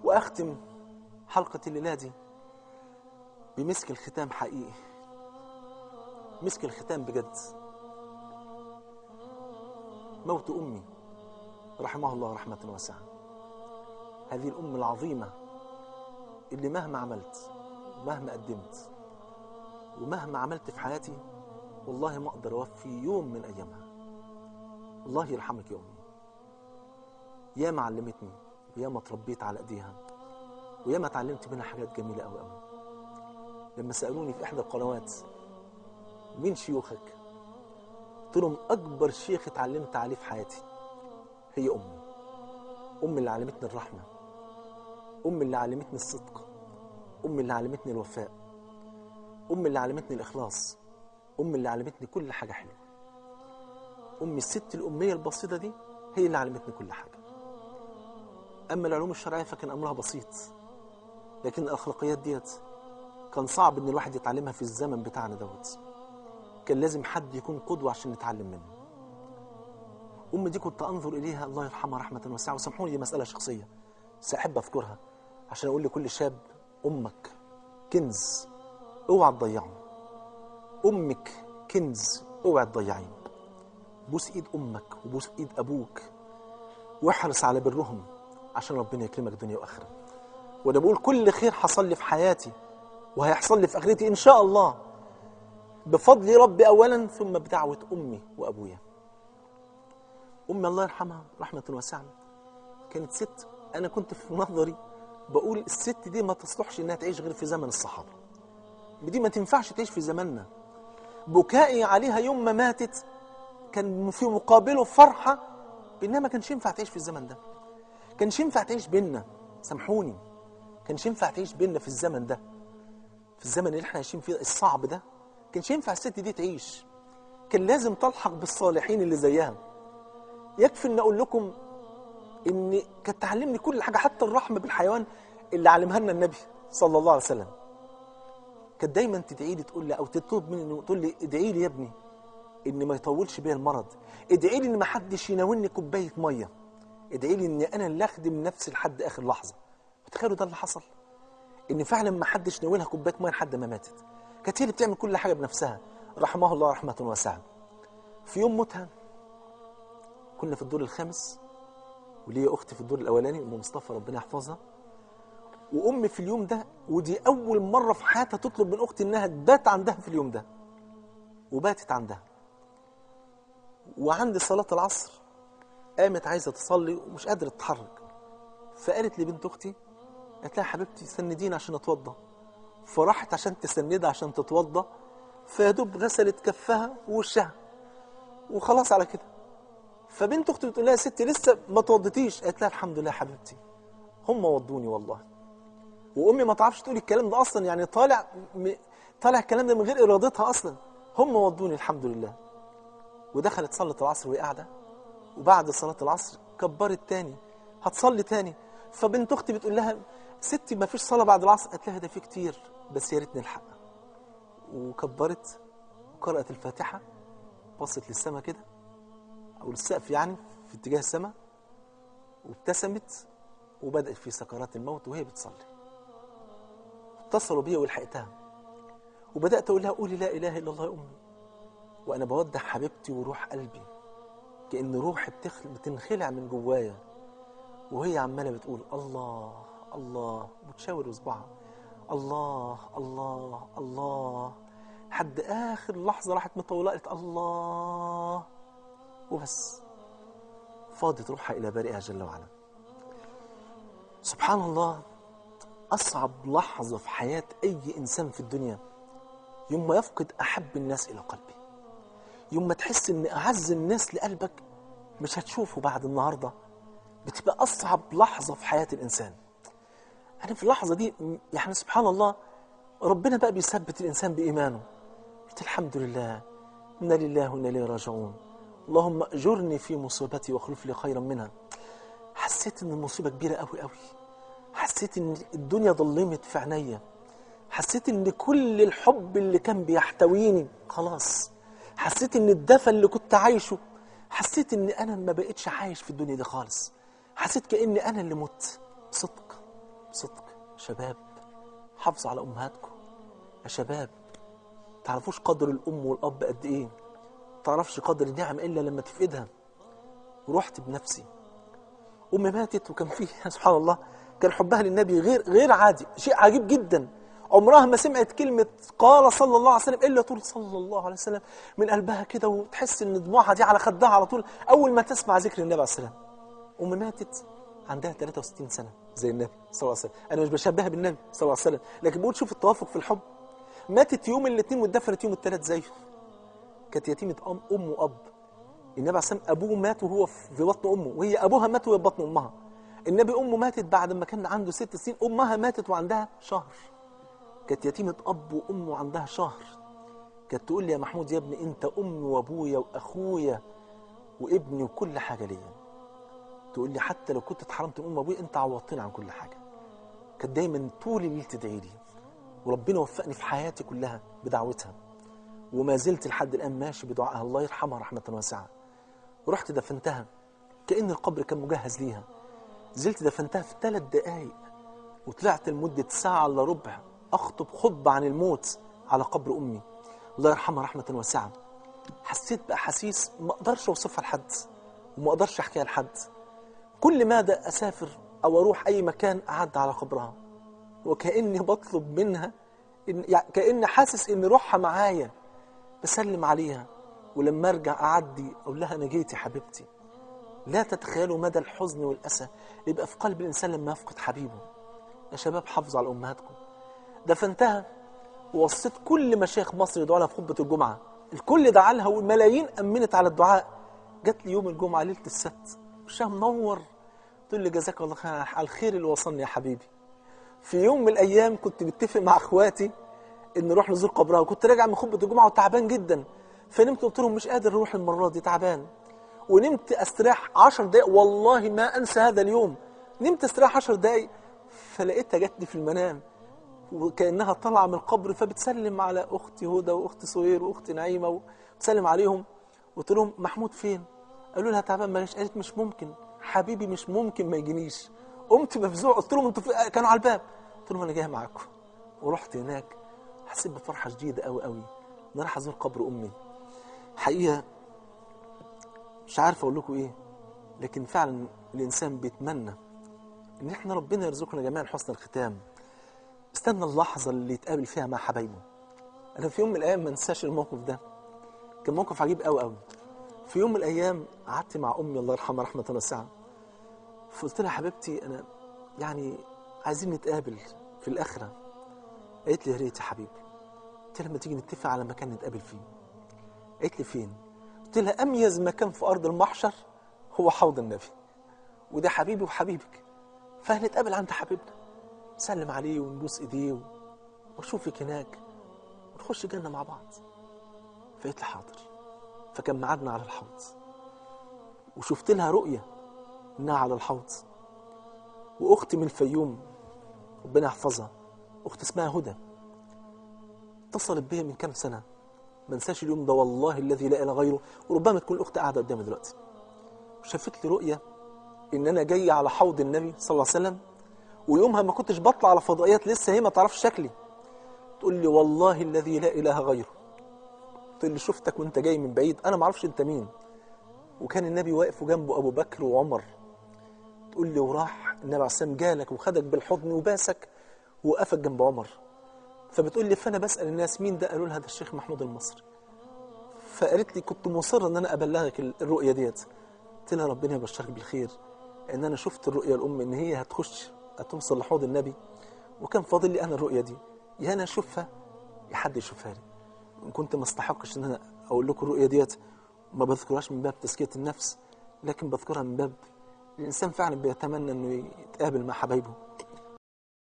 وأختم حلقة الليلة دي بمسك الختام حقيقي مسك الختام بجد موت أمي رحمها الله رحمة واسعة هذه الأم العظيمة اللي مهما عملت مهما قدمت ومهما عملت في حياتي والله ما أقدر أوفي يوم من أيامها الله يرحمك يا أمي ياما علمتني وياما اتربيت على ايديها وياما اتعلمت منها حاجات جميله قوي قوي لما سالوني في احدى القنوات مين شيوخك قلت لهم اكبر شيخ اتعلمت عليه في حياتي هي امي امي اللي علمتني الرحمه امي اللي علمتني الصدق امي اللي علمتني الوفاء امي اللي علمتني الاخلاص امي اللي علمتني كل حاجه حلوه امي الست الاميه البسيطه دي هي اللي علمتني كل حاجه اما العلوم الشرعيه فكان امرها بسيط لكن الاخلاقيات ديت كان صعب ان الواحد يتعلمها في الزمن بتاعنا دوت كان لازم حد يكون قدوه عشان نتعلم منه امي دي كنت انظر اليها الله يرحمها رحمه واسعه وسامحوني دي مساله شخصيه ساحب اذكرها عشان اقول لكل شاب امك كنز اوعى تضيعه امك كنز اوعى تضيعيه بوس ايد امك وبوس ايد ابوك واحرص على برهم عشان ربنا يكرمك دنيا واخره وانا بقول كل خير حصل لي في حياتي وهيحصل لي في اخرتي ان شاء الله بفضل ربي اولا ثم بدعوه امي وابويا امي الله يرحمها رحمه واسعه كانت ست انا كنت في نظري بقول الست دي ما تصلحش انها تعيش غير في زمن الصحابه دي ما تنفعش تعيش في زماننا بكائي عليها يوم ما ماتت كان في مقابله فرحه بانها ما كانش ينفع تعيش في الزمن ده كانش ينفع تعيش بينا سامحوني كانش ينفع تعيش بينا في الزمن ده في الزمن اللي احنا عايشين فيه الصعب ده كانش ينفع الست دي تعيش كان لازم تلحق بالصالحين اللي زيها يكفي ان اقول لكم ان كانت تعلمني كل حاجه حتى الرحمه بالحيوان اللي علمها لنا النبي صلى الله عليه وسلم كانت دايما تدعي لي تقول لي او تطلب مني تقول لي ادعي لي يا ابني ان ما يطولش بيا المرض ادعي لي ان ما حدش يناولني كوبايه ميه ادعي لي ان انا اللي اخدم نفسي لحد اخر لحظه وتخيلوا ده اللي حصل ان فعلا ما حدش ناولها كوبايه ميه لحد ما ماتت كانت هي اللي بتعمل كل حاجه بنفسها رحمه الله رحمه واسعه في يوم موتها كنا في الدور الخامس وليا اختي في الدور الاولاني ام مصطفى ربنا يحفظها وامي في اليوم ده ودي اول مره في حياتها تطلب من اختي انها تبات عندها في اليوم ده وباتت عندها وعند صلاه العصر قامت عايزه تصلي ومش قادره تتحرك فقالت لبنت اختي قالت لها يا حبيبتي سنديني عشان اتوضى فراحت عشان تسندها عشان تتوضى فيدوب غسلت كفها ووشها وخلاص على كده فبنت اختي بتقول لها يا ستي لسه ما توضيتيش قالت لها الحمد لله يا حبيبتي هم وضوني والله وامي ما تعرفش تقول الكلام ده اصلا يعني طالع م... طالع الكلام ده من غير ارادتها اصلا هم وضوني الحمد لله ودخلت صلت العصر وهي قاعده وبعد صلاه العصر كبرت تاني هتصلي تاني فبنت اختي بتقول لها ستي ما فيش صلاه بعد العصر قالت لها ده في كتير بس يا ريت نلحق وكبرت وقرات الفاتحه بصت للسماء كده او للسقف يعني في اتجاه السماء وابتسمت وبدات في سكرات الموت وهي بتصلي اتصلوا بيا ولحقتها وبدات اقول لها قولي لا اله الا الله يا امي وانا بودع حبيبتي وروح قلبي كان روحي بتخل... بتنخلع من جوايا وهي عماله بتقول الله الله وتشاور اصبعها الله الله الله لحد اخر لحظه راحت مطوله قالت الله وبس فاضت روحها الى بارئها جل وعلا سبحان الله اصعب لحظه في حياه اي انسان في الدنيا يوم ما يفقد احب الناس الى قلبه يوم ما تحس ان اعز الناس لقلبك مش هتشوفه بعد النهارده بتبقى اصعب لحظه في حياه الانسان انا في اللحظه دي يعني سبحان الله ربنا بقى بيثبت الانسان بايمانه قلت الحمد لله انا لله وانا اليه راجعون اللهم اجرني في مصيبتي واخلف لي خيرا منها حسيت ان المصيبه كبيره قوي قوي حسيت ان الدنيا ضلمت في عينيا حسيت ان كل الحب اللي كان بيحتويني خلاص حسيت ان الدفى اللي كنت عايشه حسيت ان انا ما بقتش عايش في الدنيا دي خالص حسيت كاني انا اللي مت صدق صدق شباب حافظوا على امهاتكم يا شباب تعرفوش قدر الام والاب قد ايه تعرفش قدر النعم الا لما تفقدها ورحت بنفسي امي ماتت وكان فيه سبحان الله كان حبها للنبي غير غير عادي شيء عجيب جدا عمرها ما سمعت كلمة قال صلى الله عليه وسلم إلا تقول صلى الله عليه وسلم من قلبها كده وتحس إن دموعها دي على خدها على طول أول ما تسمع ذكر النبي عليه السلام أمي ماتت عندها 63 سنة زي النبي صلى الله عليه وسلم أنا مش بشبهها بالنبي صلى الله عليه وسلم لكن بقول شوف التوافق في الحب ماتت يوم الاثنين واتدفنت يوم الثلاث زيه كانت يتيمة أم, أم وأب النبي عليه السلام أبوه مات وهو في بطن أمه وهي أبوها مات وهي في بطن أمها النبي أمه ماتت بعد ما كان عنده ست سنين أمها ماتت وعندها شهر كانت يتيمة أب وأم وعندها شهر كانت تقول لي يا محمود يا ابني أنت أمي وأبويا وأخويا وابني وكل حاجة ليا تقول لي حتى لو كنت اتحرمت من أم وأبويا أنت عوضتني عن كل حاجة كانت دايما طول الليل تدعي لي وربنا وفقني في حياتي كلها بدعوتها وما زلت لحد الآن ماشي بدعائها الله يرحمها رحمة واسعة ورحت دفنتها كأن القبر كان مجهز ليها زلت دفنتها في ثلاث دقايق وطلعت لمدة ساعة إلا ربع أخطب خطبة عن الموت على قبر أمي الله يرحمها رحمة واسعة حسيت بأحاسيس ما أقدرش أوصفها لحد وما أقدرش أحكيها لحد كل ماذا أسافر أو أروح أي مكان أعد على قبرها وكأني بطلب منها إن يعني كأني حاسس إن روحها معايا بسلم عليها ولما أرجع أعدي أقول لها أنا جيت يا حبيبتي لا تتخيلوا مدى الحزن والأسى اللي يبقى في قلب الإنسان لما يفقد حبيبه يا شباب حافظوا على أمهاتكم دفنتها ووصيت كل مشايخ مصر يدعوا لها في خطبة الجمعة الكل دعا لها والملايين أمنت على الدعاء جات لي يوم الجمعة ليلة السبت وشها منور تقول لي جزاك الله خير على الخير اللي وصلني يا حبيبي في يوم من الأيام كنت متفق مع إخواتي إن نروح نزور قبرها وكنت راجع من خطبة الجمعة وتعبان جدا فنمت قلت لهم مش قادر أروح المرة دي تعبان ونمت استريح عشر دقايق والله ما أنسى هذا اليوم نمت استريح عشر دقايق فلقيتها جاتني في المنام وكأنها طالعة من القبر فبتسلم على أختي هدى وأختي صهير وأختي نعيمة وتسلم عليهم قلت لهم محمود فين؟ قالوا لها تعبان ماليش قالت مش ممكن حبيبي مش ممكن ما يجينيش قمت مفزوع قلت لهم انتوا في- كانوا على الباب قلت لهم انا جاي معاكم ورحت هناك حسيت بفرحه شديده قوي قوي ان انا رايح ازور قبر امي حقيقه مش عارف اقول لكم ايه لكن فعلا الانسان بيتمنى ان احنا ربنا يرزقنا جميعا حسن الختام استنى اللحظه اللي يتقابل فيها مع حبايبه انا في يوم من الايام ما انساش الموقف ده كان موقف عجيب قوي قوي في يوم من الايام قعدت مع امي الله يرحمها رحمه واسعه فقلت لها حبيبتي انا يعني عايزين نتقابل في الاخره قالت لي يا ريت يا حبيبي قلت لها لما تيجي نتفق على مكان نتقابل فيه قالت لي فين قلت لها اميز مكان في ارض المحشر هو حوض النبي وده حبيبي وحبيبك فهنتقابل عند حبيبنا نسلم عليه ونبوس ايديه و- واشوفك هناك ونخش الجنه مع بعض فقلت لي حاضر فكان ميعادنا على الحوض وشفت لها رؤيه انها على الحوض واختي من الفيوم ربنا يحفظها اخت اسمها هدى اتصلت بيا من كام سنه ما انساش اليوم ده والله الذي لا اله غيره وربما تكون الاخت قاعده قدامي دلوقتي شافت لي رؤيه ان انا جاي على حوض النبي صلى الله عليه وسلم ويومها ما كنتش بطلع على فضائيات لسه هي ما تعرفش شكلي تقول لي والله الذي لا اله غيره تقول لي شفتك وانت جاي من بعيد انا ما اعرفش انت مين وكان النبي واقف جنبه ابو بكر وعمر تقول لي وراح النبي عليه الصلاه والسلام جالك وخدك بالحضن وباسك ووقفك جنب عمر فبتقول لي فانا بسال الناس مين ده قالوا لها ده الشيخ محمود المصري فقالت لي كنت مصر ان انا ابلغك ال- الرؤيه ديت قلت لها ربنا يبشرك بالخير ان انا شفت الرؤيه الام ان هي هتخش هتوصل لحوض النبي وكان فاضل لي انا الرؤيه دي يا انا اشوفها يا حد يشوفها لي ان كنت ما استحقش ان انا اقول لكم الرؤيه ديت ما بذكرهاش من باب تزكيه النفس لكن بذكرها من باب الانسان فعلا بيتمنى انه يتقابل مع حبايبه